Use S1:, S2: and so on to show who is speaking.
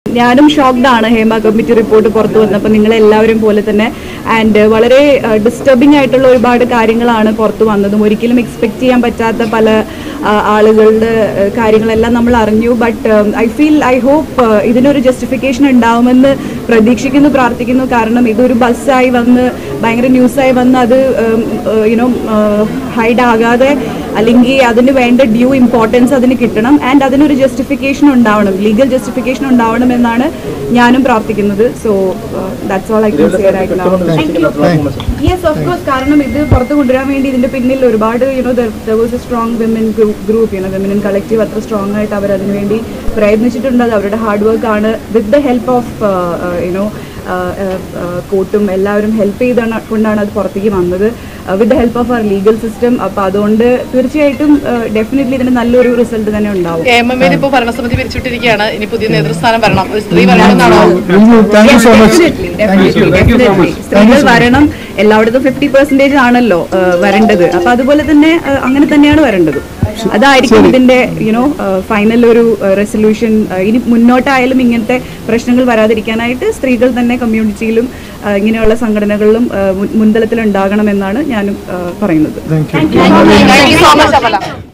S1: ഞാനും ഷോക്ക്ഡ് ആണ് Hema committee report പുറത്തു വന്നപ്പോൾ നിങ്ങളെല്ലാവരും പോലെ തന്നെ ആൻഡ് വളരെ ഡിസ്റ്റർബിംഗ് ആയിട്ടുള്ള ഒരുപാട് കാര്യങ്ങളാണ് പുറത്തു വന്നതും ഒരിക്കലും എക്സ്പെക്ട് ചെയ്യാൻ പറ്റാത്ത പല ആ, ആളുകളുടെ ആ, കാര്യങ്ങളെല്ലാം നമ്മൾ അറിഞ്ഞു but I feel I hope ഇതിനൊരു ജസ്റ്റിഫിക്കേഷൻ ഉണ്ടാവുമെന്ന് പ്രതീക്ഷിക്കുന്നു പ്രാർത്ഥിക്കുന്നു കാരണം ഇതൊരു ബസ്സായി വന്ന് ഭയങ്കര ന്യൂസായി വന്ന് അത് യുനോ ഹൈഡ് ആകാതെ അല്ലെങ്കിൽ അതിന് വേണ്ട ഡ്യൂ ഇമ്പോർട്ടൻസ് അതിന് കിട്ടണം ആൻഡ് അതിനൊരു ജസ്റ്റിഫിക്കേഷൻ ഉണ്ടാവണം ലീഗൽ ജസ്റ്റിഫിക്കേഷൻ ഉണ്ടാവണം എന്നാണ് ഞാനും പ്രാർത്ഥിക്കുന്നത് so that's all I can say right now yes of course കാരണം ഇത് പുറത്ത് കൊണ്ടുവരാൻ വേണ്ടി ഇതിന്റെ പിന്നിൽ ഒരുപാട് you know there was a strong women group you know women in collective അത്ര സ്ട്രോങ് ആയിട്ട് അവർ അതിനു വേണ്ടി പ്രയത്നിച്ചിട്ടുണ്ട് അത് അവരുടെ ഹാർഡ് വർക്ക് ആണ് with the help of you know കോർട്ടും എല്ലാവരും ഹെൽപ്പ് ചെയ്താണ് കൊണ്ടാണ് അത് പുറത്തേക്ക് വന്നത് വിത്ത് ദ ഹെൽപ്പ് ഓഫ് അവർ ലീഗൽ സിസ്റ്റം അപ്പോൾ അതുകൊണ്ട് തീർച്ചയായിട്ടും ഡെഫിനറ്റ്ലി ഇതിന് നല്ലൊരു റിസൾട്ട് തന്നെ ഉണ്ടാവും
S2: എം എം എൽ ഇപ്പോൾ ഭരണസമിതി പിരിച്ചുവിട്ടിരിക്കുകയാണ് ഇനി പുതിയ നേതൃസ്ഥാനം വരണം ഒരു സ്ത്രീ വരണമെന്നാണോ
S3: thank you so much
S1: Definitely, definitely. സ്ത്രീകൾ വരണം എല്ലായിടത്തും ഫിഫ്റ്റി പെർസെന്റേജ് ആണല്ലോ ആ, വരേണ്ടത് അപ്പൊ അതുപോലെ തന്നെ ആ, അങ്ങനെ തന്നെയാണ് വരേണ്ടത് അതായിരിക്കും ഇതിന്റെ യുനോ ഫൈനൽ ഒരു റെസൊല്യൂഷൻ ഇനി മുന്നോട്ടായാലും ഇങ്ങനത്തെ പ്രശ്നങ്ങൾ വരാതിരിക്കാനായിട്ട് സ്ത്രീകൾ തന്നെ കമ്മ്യൂണിറ്റിയിലും ആ, ഇങ്ങനെയുള്ള സംഘടനകളിലും ആ, മുൻ- മുൻതലത്തിൽ ഉണ്ടാകണമെന്നാണ് ഞാനും ആ, പറയുന്നത്
S3: thank you
S2: thank you so much Amala